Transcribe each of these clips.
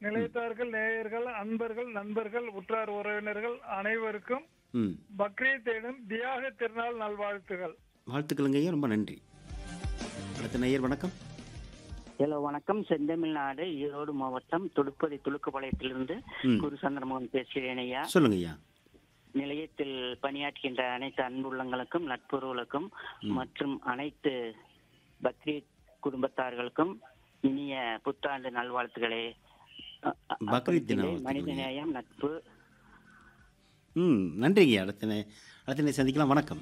நிலையத்தார்கள் நேயர்கள் அன்பர்கள் நண்பர்கள் உற்றார் உறவினர்கள் அனைவருக்கும் ம் பக்ரீத் எனும் தியாக திருநாள் நல்வாழ்த்துகள் வாழ்த்துக்களுங்க ஐயா ரொம்ப நன்றி அடுத்த நேயர் வணக்கம் ஹலோ வணக்கம் செந்தமிழ்நாடு ஈரோடு மாவட்டம் துடுப்பதி துலுக்குப்பாளையத்திலிருந்து ம். குரு சந்திரமோகன் பேசுகிறேன் ஐயா சொல்லுங்க ஐயா நிலையத்தில் பணியாற்றுகின்ற அனைத்து அன்புள்ளங்களுக்கும் நட்புறவுகளுக்கும் மற்றும் அனைத்து பக்ரீத் குடும்பத்தார்களுக்கும் இனிய புத்தாண்டு நல்வாழ்த்துக்களை அ- அ- பக்ரீத் தின அர்ப்பணிக்கின்றேன். வாழ்த்துக்கள். மனிதநேயம் நட்பு ம் நன்றிங்க ஐயா அடுத்த நே அடுத்த நே சந்திக்கலாம் வணக்கம்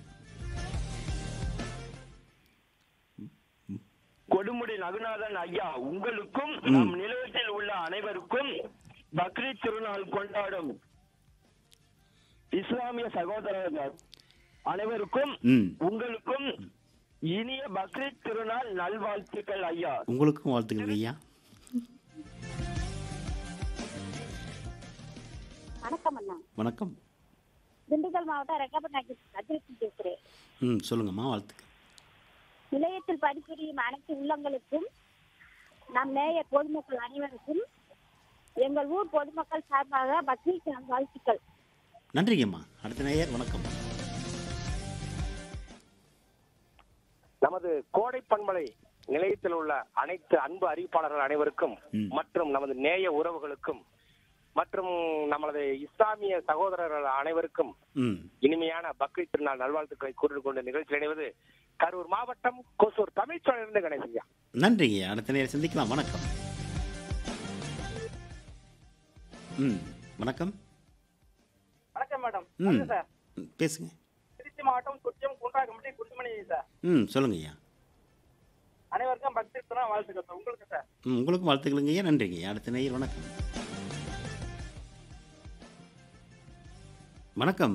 கொடுமுடி ரகுநாதன் ஐயா உங்களுக்கும் நம் நிலையத்தில் உள்ள அனைவருக்கும் பக்ரீத் திருநாள் கொண்டாடும் இஸ்லாமிய சகோதரர்கள் அனைவருக்கும் ம் உங்களுக்கும் இனிய பக்ரீத் திருநாள் நல்வாழ்த்துக்கள் ஐயா உங்களுக்கும் வாழ்த்துக்கள் ஐயா வணக்கம் அண்ணா வணக்கம் திண்டுக்கல் மாவட்டம் ரெக்கப்பட்டாக்கி அதிர்ச்சி பேசுகிறேன் ம் சொல்லுங்கம்மா வாழ்த்துக்கள் நிலையத்தில் பணிபுரியும் அனைத்து உள்ளங்களுக்கும் நம் நேய பொதுமக்கள் அனைவருக்கும் எங்கள் ஊர் பொதுமக்கள் சார்பாக பக்ரீத் வாழ்த்துக்கள் நன்றிங்கம்மா அடுத்த நேயர் வணக்கம் நமது கோடை பண்பலை நிலையத்தில் உள்ள அனைத்து அன்பு அறிவிப்பாளர்கள் அனைவருக்கும் ம். மற்றும் நமது நேய உறவுகளுக்கும் மற்றும் நமது இஸ்லாமிய சகோதரர்கள் அனைவருக்கும் ம் இனிமையான பக்ரீத் திருநாள் நல்வாழ்த்துக்களை கூறிக் கொண்டு நிகழ்ச்சி இணைவது கரூர் மாவட்டம் கொசூர் தமிழ்ச்சோழிலிருந்து கணேசையா நன்றிங்க ஐயா அடுத்த நேரம் சந்திக்கலாம் வணக்கம் ம் வணக்கம் வணக்கம் மேடம் ம் வணக்கம் சார் ம், பேசுங்க திருச்சி மாவட்டம் குற்றம் குன்றாகம்பட்டி குட்டுமணி சார் ம் சொல்லுங்க ஐயா அனைவருக்கும் பக்தி திருநாள் வாழ்த்துக்கள் சார் உங்களுக்கு சார் ம் உங்களுக்கும் வாழ்த்துக்களுங்க ஐயா நன்றிங்க ஐயா அடுத்த நேயர் வணக்கம் வணக்கம்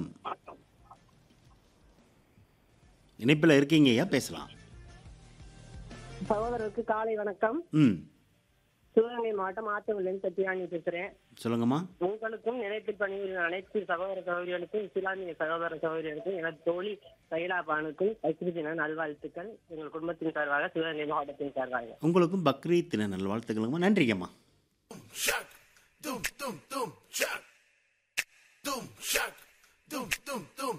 இணைப்பில் இருக்கீங்க ஐயா பேசலாம் சகோதரருக்கு காலை வணக்கம் ம் சிவகங்கை மாவட்டம் ஆத்தவிலிருந்து சத்யானி பேசுறேன் சொல்லுங்கம்மா உங்களுக்கும் நிலையத்தில் பணிபுரியும் அனைத்து சகோதர சகோதரிகளுக்கும் இஸ்லாமிய சகோதர சகோதரிகளுக்கும் எனது தோழி கைலா பானுக்கும் பக்ரீதின நல்வாழ்த்துக்கள் எங்கள் குடும்பத்தின் சார்பாக சிவகங்கை மாவட்டத்தின் சார்பாக உங்களுக்கும் பக்ரீத் தின நல்வாழ்த்துக்களுங்கம்மா நன்றிங்கம்மா Shack, dum dum dum, shack, dum shack, dum dum dum.